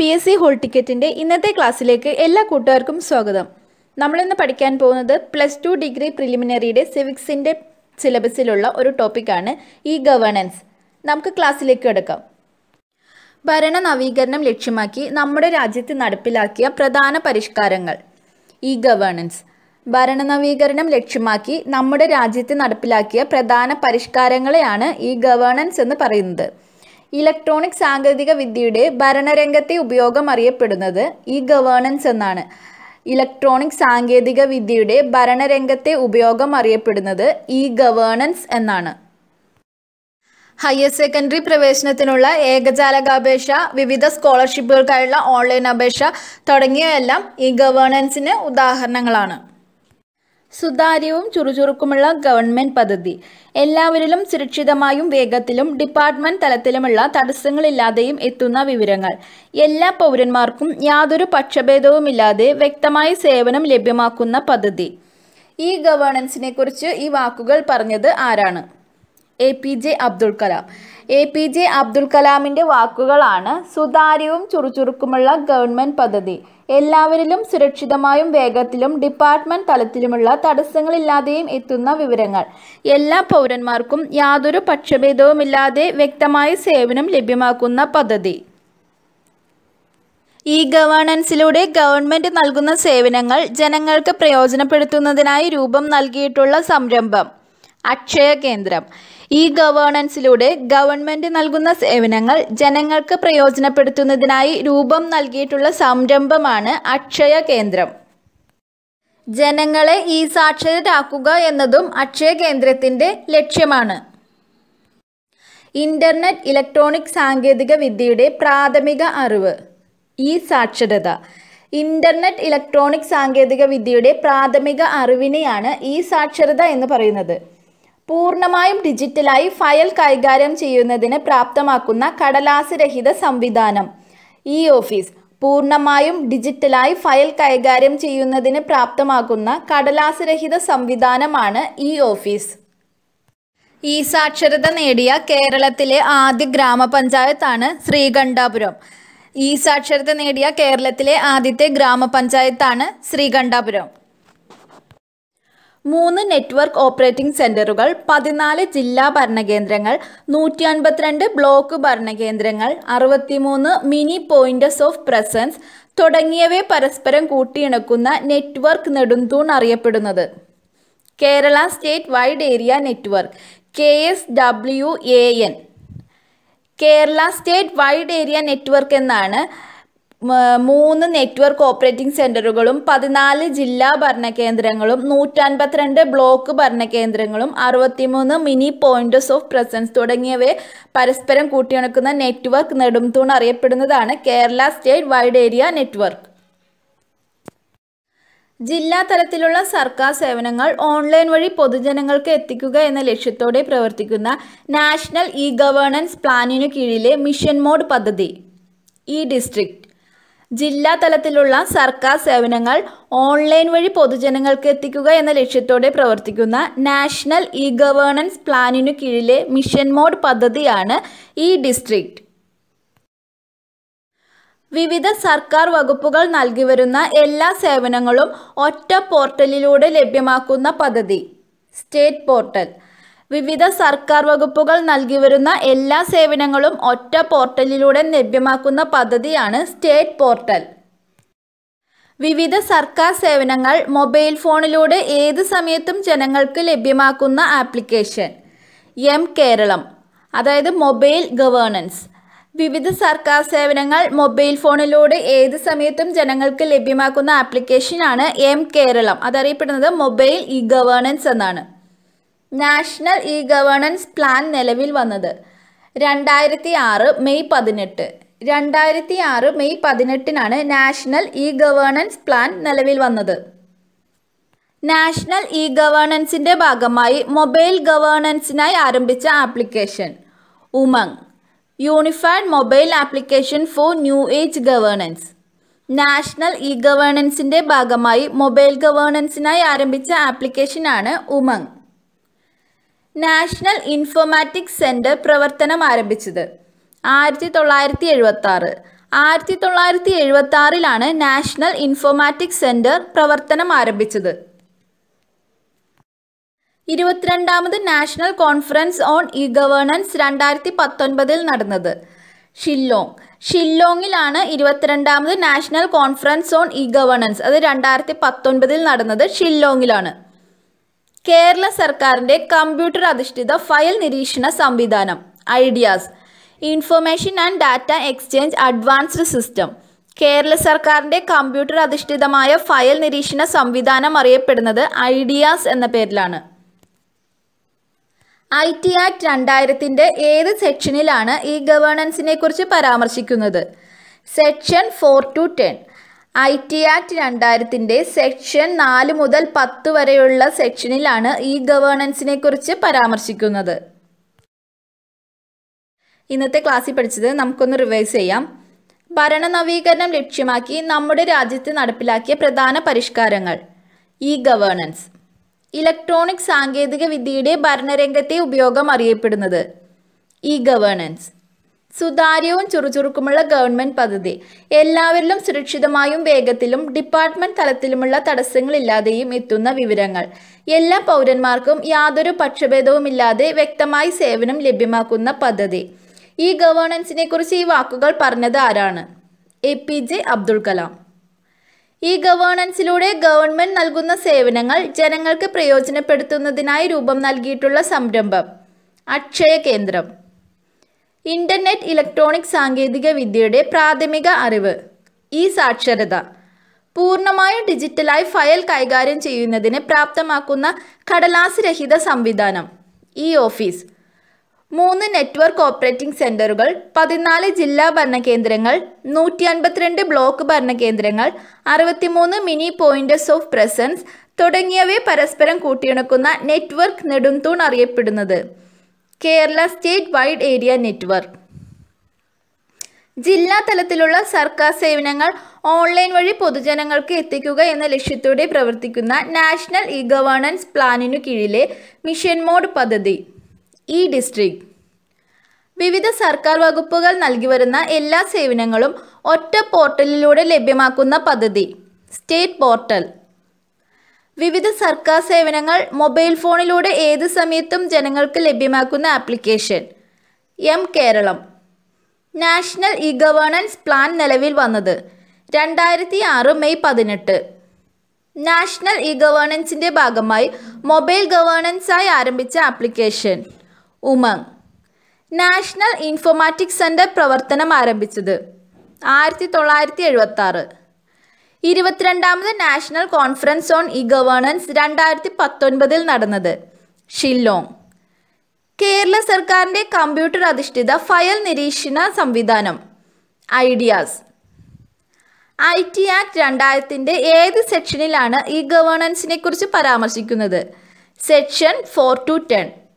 S C whole ടിക്കറ്റിൻ്റെ ഇന്നത്തെ ക്ലാസ്സിലേക്ക് എല്ലാ കൂട്ടുകാർക്കും സ്വാഗതം നമ്മളിന്ന് പഠിക്കാൻ പോകുന്നത് പ്ലസ് ടു ഡിഗ്രി പ്രിലിമിനറിയുടെ സിവിക്സിൻ്റെ സിലബസിലുള്ള ഒരു ടോപ്പിക്കാണ് ഇ ഗവേണൻസ് നമുക്ക് ക്ലാസ്സിലേക്ക് കിടക്കാം ഭരണ നവീകരണം ലക്ഷ്യമാക്കി നമ്മുടെ രാജ്യത്ത് നടപ്പിലാക്കിയ പ്രധാന പരിഷ്കാരങ്ങൾ ഇ ഗവേണൻസ് ഭരണ നവീകരണം ലക്ഷ്യമാക്കി നമ്മുടെ രാജ്യത്ത് നടപ്പിലാക്കിയ പ്രധാന പരിഷ്കാരങ്ങളെയാണ് ഈ ഗവേണൻസ് എന്ന് പറയുന്നത് ഇലക്ട്രോണിക് സാങ്കേതിക വിദ്യയുടെ ഭരണരംഗത്തെ ഉപയോഗം അറിയപ്പെടുന്നത് ഈ ഗവേണൻസ് എന്നാണ് ഇലക്ട്രോണിക് സാങ്കേതിക വിദ്യയുടെ ഭരണരംഗത്തെ ഉപയോഗം അറിയപ്പെടുന്നത് ഈ ഗവേണൻസ് എന്നാണ് ഹയർ സെക്കൻഡറി പ്രവേശനത്തിനുള്ള ഏകജാലകാപേക്ഷ വിവിധ സ്കോളർഷിപ്പുകൾക്കായുള്ള ഓൺലൈൻ അപേക്ഷ തുടങ്ങിയവയെല്ലാം ഈ ഗവേണൻസിന് ഉദാഹരണങ്ങളാണ് സുതാര്യവും ചുറുചുറുക്കുമുള്ള ഗവൺമെന്റ് പദ്ധതി എല്ലാവരിലും സുരക്ഷിതമായും വേഗത്തിലും ഡിപ്പാർട്ട്മെന്റ് തലത്തിലുമുള്ള തടസ്സങ്ങളില്ലാതെയും എത്തുന്ന വിവരങ്ങൾ എല്ലാ പൗരന്മാർക്കും യാതൊരു പക്ഷഭേദവുമില്ലാതെ വ്യക്തമായ സേവനം ലഭ്യമാക്കുന്ന പദ്ധതി ഈ ഗവേണൻസിനെ കുറിച്ച് ഈ വാക്കുകൾ പറഞ്ഞത് ആരാണ് A P J Abdul Kalam A P J Abdul കലാമിൻ്റെ വാക്കുകളാണ് സുതാര്യവും ചുറുചുറുക്കുമുള്ള ഗവൺമെൻറ് പദ്ധതി എല്ലാവരിലും സുരക്ഷിതമായും വേഗത്തിലും ഡിപ്പാർട്ട്മെൻറ്റ് തലത്തിലുമുള്ള തടസ്സങ്ങളില്ലാതെയും എത്തുന്ന വിവരങ്ങൾ എല്ലാ പൗരന്മാർക്കും യാതൊരു പക്ഷഭേദവുമില്ലാതെ വ്യക്തമായ സേവനം ലഭ്യമാക്കുന്ന പദ്ധതി ഈ ഗവേണൻസിലൂടെ ഗവൺമെന്റ് നൽകുന്ന സേവനങ്ങൾ ജനങ്ങൾക്ക് പ്രയോജനപ്പെടുത്തുന്നതിനായി രൂപം നൽകിയിട്ടുള്ള സംരംഭം അക്ഷയ കേന്ദ്രം ഈ ഗവേണൻസിലൂടെ ഗവൺമെന്റ് നൽകുന്ന സേവനങ്ങൾ ജനങ്ങൾക്ക് പ്രയോജനപ്പെടുത്തുന്നതിനായി രൂപം നൽകിയിട്ടുള്ള സംരംഭമാണ് അക്ഷയ കേന്ദ്രം ജനങ്ങളെ ഈ സാക്ഷരരാക്കുക എന്നതും അക്ഷയ കേന്ദ്രത്തിന്റെ ലക്ഷ്യമാണ് ഇന്റർനെറ്റ് ഇലക്ട്രോണിക് സാങ്കേതിക വിദ്യയുടെ പ്രാഥമിക അറിവ് ഈ സാക്ഷരത ഇന്റർനെറ്റ് ഇലക്ട്രോണിക് സാങ്കേതിക വിദ്യയുടെ പ്രാഥമിക അറിവിനെയാണ് ഈ സാക്ഷരത എന്ന് പറയുന്നത് പൂർണ്ണമായും ഡിജിറ്റലായി ഫയൽ കൈകാര്യം ചെയ്യുന്നതിന് പ്രാപ്തമാക്കുന്ന കടലാസ് രഹിത സംവിധാനം ഇ ഓഫീസ് പൂർണ്ണമായും ഡിജിറ്റലായി ഫയൽ കൈകാര്യം ചെയ്യുന്നതിന് പ്രാപ്തമാക്കുന്ന കടലാസ് രഹിത സംവിധാനമാണ് ഇ ഓഫീസ് ഈ സാക്ഷരത നേടിയ കേരളത്തിലെ ആദ്യ ഗ്രാമപഞ്ചായത്താണ് ശ്രീകണ്ഠാപുരം ഈ സാക്ഷരത നേടിയ കേരളത്തിലെ ആദ്യത്തെ ഗ്രാമപഞ്ചായത്താണ് ശ്രീകണ്ഠാപുരം മൂന്ന് നെറ്റ്വർക്ക് ഓപ്പറേറ്റിംഗ് സെന്ററുകൾ പതിനാല് ജില്ലാ ഭരണകേന്ദ്രങ്ങൾ നൂറ്റി അൻപത്തിരണ്ട് ബ്ലോക്ക് ഭരണകേന്ദ്രങ്ങൾ അറുപത്തിമൂന്ന് മിനി പോയിന്റ്സ് ഓഫ് പ്രസൻസ് തുടങ്ങിയവയെ പരസ്പരം കൂട്ടിയിണക്കുന്ന നെറ്റ്വർക്ക് നെടുന്തൂൺ അറിയപ്പെടുന്നത് Kerala state wide area network K S W A N Kerala state wide area network എന്നാണ് മൂന്ന് നെറ്റ്വർക്ക് ഓപ്പറേറ്റിംഗ് സെന്ററുകളും പതിനാല് ജില്ലാ ഭരണകേന്ദ്രങ്ങളും നൂറ്റൻപത്തിരണ്ട് ബ്ലോക്ക് ഭരണകേന്ദ്രങ്ങളും അറുപത്തിമൂന്ന് മിനി പോയിന്റ്സ് ഓഫ് പ്രസൻസ് തുടങ്ങിയവയെ പരസ്പരം കൂട്ടിയിണക്കുന്ന നെറ്റ്വർക്ക് നെടുംതൂൺ അറിയപ്പെടുന്നതാണ് Kerala state wide area network ജില്ലാ തലത്തിലുള്ള സർക്കാർ സേവനങ്ങൾ ഓൺലൈൻ വഴി പൊതുജനങ്ങൾക്ക് എത്തിക്കുക എന്ന ലക്ഷ്യത്തോടെ പ്രവർത്തിക്കുന്ന നാഷണൽ ഇ ഗവേണൻസ് പ്ലാനിനു കീഴിലെ മിഷൻ മോഡ് പദ്ധതി ഈ ഡിസ്ട്രിക്ട് ജില്ലാ തലത്തിലുള്ള സർക്കാർ സേവനങ്ങൾ ഓൺലൈൻ വഴി പൊതുജനങ്ങൾക്ക് എത്തിക്കുക എന്ന ലക്ഷ്യത്തോടെ പ്രവർത്തിക്കുന്ന നാഷണൽ ഇ ഗവേണൻസ് പ്ലാനിനു കീഴിലെ മിഷൻ മോഡ് പദ്ധതിയാണ് ഈ ഡിസ്ട്രിക്ട് വിവിധ സർക്കാർ വകുപ്പുകൾ നൽകി വരുന്ന എല്ലാ സേവനങ്ങളും ഒറ്റ പോർട്ടലിലൂടെ ലഭ്യമാക്കുന്ന പദ്ധതി സ്റ്റേറ്റ് പോർട്ടൽ വിവിധ സർക്കാർ വകുപ്പുകൾ നൽകി വരുന്ന എല്ലാ സേവനങ്ങളും ഒറ്റ പോർട്ടലിലൂടെ ലഭ്യമാക്കുന്ന പദ്ധതിയാണ് സ്റ്റേറ്റ് പോർട്ടൽ വിവിധ സർക്കാർ സേവനങ്ങൾ മൊബൈൽ ഫോണിലൂടെ ഏത് സമയത്തും ജനങ്ങൾക്ക് ലഭ്യമാക്കുന്ന ആപ്ലിക്കേഷൻ എം കേരളം അതായത് മൊബൈൽ ഗവേണൻസ് വിവിധ സർക്കാർ സേവനങ്ങൾ മൊബൈൽ ഫോണിലൂടെ ഏത് സമയത്തും ജനങ്ങൾക്ക് ലഭ്യമാക്കുന്ന ആപ്ലിക്കേഷനാണ് എം കേരളം അതറിയപ്പെടുന്നത് മൊബൈൽ ഇ ഗവേണൻസ് എന്നാണ് നാഷണൽ ഇ ഗവേണൻസ് പ്ലാൻ നിലവിൽ വന്നത് രണ്ടായിരത്തി ആറ് മെയ് പതിനെട്ട് രണ്ടായിരത്തി ആറ് മെയ് പതിനെട്ടിനാണ് നാഷണൽ ഇ ഗവേണൻസ് പ്ലാൻ നിലവിൽ വന്നത് നാഷണൽ ഇ ഗവേണൻസിന്റെ ഭാഗമായി മൊബൈൽ ഗവേണൻസിനായി ആരംഭിച്ച application Umang unified mobile application for new age governance national e ഗവേണൻസിന്റെ ഭാഗമായി മൊബൈൽ ഗവേണൻസിനായി ആരംഭിച്ച ആപ്ലിക്കേഷനാണ് ഉമങ് നാഷണൽ ഇൻഫോമാറ്റിക്സ് സെന്റർ പ്രവർത്തനം ആരംഭിച്ചത് ആയിരത്തി തൊള്ളായിരത്തി എഴുപത്തി ആറ് ആയിരത്തി തൊള്ളായിരത്തി എഴുപത്തി ആറിലാണ് നാഷണൽ ഇൻഫോമാറ്റിക്സ് സെന്റർ പ്രവർത്തനം ആരംഭിച്ചത് ഇരുപത്തിരണ്ടാമത് national conference on e governance രണ്ടായിരത്തി പത്തൊൻപതിൽ നടന്നത് ഷില്ലോങ് ഷില്ലോങ്ങിലാണ് ഇരുപത്തിരണ്ടാമത് national conference on e governance അത് രണ്ടായിരത്തി പത്തൊൻപതിൽ നടന്നത് ഷില്ലോങ്ങിലാണ് കേരള സർക്കാരിൻ്റെ കമ്പ്യൂട്ടർ അധിഷ്ഠിത ഫയൽ നിരീക്ഷണ സംവിധാനം IDEAS information and data exchange advanced system Kerala സർക്കാരിൻ്റെ കമ്പ്യൂട്ടർ അധിഷ്ഠിതമായ ഫയൽ നിരീക്ഷണ സംവിധാനം അറിയപ്പെടുന്നത് ഐഡിയാസ് എന്ന പേരിലാണ് ഐ ടി ആക്ട് രണ്ടായിരത്തിൻ്റെ ഏത് സെക്ഷനിലാണ് ഈ ഗവേണൻസിനെ കുറിച്ച് പരാമർശിക്കുന്നത് section four two ten I T act രണ്ടായിരത്തിൻ്റെ സെക്ഷൻ നാല് മുതൽ പത്ത് വരെയുള്ള സെക്ഷനിലാണ് ഈ ഗവേണൻസിനെ കുറിച്ച് പരാമർശിക്കുന്നത് ഇന്നത്തെ ക്ലാസ്സിൽ പഠിച്ചത് നമുക്കൊന്ന് റിവൈസ് ചെയ്യാം ഭരണ നവീകരണം ലക്ഷ്യമാക്കി നമ്മുടെ രാജ്യത്ത് നടപ്പിലാക്കിയ പ്രധാന പരിഷ്കാരങ്ങൾ ഇ ഗവേണൻസ് ഇലക്ട്രോണിക് സാങ്കേതിക വിദ്യയുടെ ഭരണരംഗത്തെ ഉപയോഗം അറിയപ്പെടുന്നത് ഇ ഗവേണൻസ് സുതാര്യവും ചുറുചുറുക്കുമുള്ള ഗവൺമെന്റ് പദ്ധതി എല്ലാവരിലും സുരക്ഷിതമായും വേഗത്തിലും ഡിപ്പാർട്ട്മെന്റ് തലത്തിലുമുള്ള തടസ്സങ്ങളില്ലാതെയും എത്തുന്ന വിവരങ്ങൾ എല്ലാ പൗരന്മാർക്കും യാതൊരു പക്ഷഭേദവുമില്ലാതെ വ്യക്തമായി സേവനം ലഭ്യമാക്കുന്ന പദ്ധതി ഈ ഗവേണൻസിനെ കുറിച്ച് ഈ വാക്കുകൾ പറഞ്ഞത് ആരാണ് A P J Abdul Kalam ഈ ഗവേണൻസിലൂടെ ഗവൺമെന്റ് നൽകുന്ന സേവനങ്ങൾ ജനങ്ങൾക്ക് പ്രയോജനപ്പെടുത്തുന്നതിനായി രൂപം നൽകിയിട്ടുള്ള സംരംഭം അക്ഷയ കേന്ദ്രം ഇന്റർനെറ്റ് ഇലക്ട്രോണിക് സാങ്കേതിക വിദ്യയുടെ പ്രാഥമിക അറിവ് ഈ സാക്ഷരത പൂർണ്ണമായും ഡിജിറ്റലായി ഫയൽ കൈകാര്യം ചെയ്യുന്നതിന് പ്രാപ്തമാക്കുന്ന കടലാസ് രഹിത സംവിധാനം ഇ ഓഫീസ് മൂന്ന് നെറ്റ്വർക്ക് ഓപ്പറേറ്റിംഗ് സെന്ററുകൾ പതിനാല് ജില്ലാ ഭരണകേന്ദ്രങ്ങൾ നൂറ്റി അൻപത്തിരണ്ട് ബ്ലോക്ക് ഭരണകേന്ദ്രങ്ങൾ അറുപത്തിമൂന്ന് മിനി പോയിന്റേഴ്സ് ഓഫ് പ്രസൻസ് തുടങ്ങിയവയെ പരസ്പരം കൂട്ടിയിണക്കുന്ന നെറ്റ്വർക്ക് നെടുംതൂൺ അറിയപ്പെടുന്നത് Kerala state wide area network ജില്ലാ തലത്തിലുള്ള സർക്കാർ സേവനങ്ങൾ ഓൺലൈൻ വഴി പൊതുജനങ്ങൾക്ക് എത്തിക്കുക എന്ന ലക്ഷ്യത്തോടെ പ്രവർത്തിക്കുന്ന നാഷണൽ ഇ ഗവേണൻസ് പ്ലാനിനു കീഴിലെ മിഷൻ മോഡ് പദ്ധതി ഇ ഡിസ്ട്രിക്ട് വിവിധ സർക്കാർ വകുപ്പുകൾ നൽകി വരുന്ന എല്ലാ സേവനങ്ങളും ഒറ്റ പോർട്ടലിലൂടെ ലഭ്യമാക്കുന്ന പദ്ധതി സ്റ്റേറ്റ് പോർട്ടൽ വിവിധ സർക്കാർ സേവനങ്ങൾ മൊബൈൽ ഫോണിലൂടെ ഏത് സമയത്തും ജനങ്ങൾക്ക് ലഭ്യമാക്കുന്ന application M Keralam national e governance plan നിലവിൽ വന്നത് രണ്ടായിരത്തി ആറ് മെയ് പതിനെട്ട് നാഷണൽ ഇ ഗവേണൻസിൻ്റെ ഭാഗമായി മൊബൈൽ ഗവേണൻസായി ആരംഭിച്ച application Umang national informatics centre പ്രവർത്തനം ആരംഭിച്ചത് ആയിരത്തി തൊള്ളായിരത്തി എഴുപത്തി ആറ് ഇരുപത്തിരണ്ടാമത് national conference on e governance രണ്ടായിരത്തി പത്തൊൻപതിൽ നടന്നത് ഷില്ലോങ് കേരള സർക്കാരിൻ്റെ കമ്പ്യൂട്ടർ അധിഷ്ഠിത ഫയൽ നിരീക്ഷണ സംവിധാനം ഐഡിയാസ് ഐ ടി ആക്ട് രണ്ടായിരത്തിൻ്റെ ഏത് സെക്ഷനിലാണ് ഈ ഗവേണൻസിനെ കുറിച്ച് പരാമർശിക്കുന്നത് സെക്ഷൻ ഫോർ ടു ടെൻ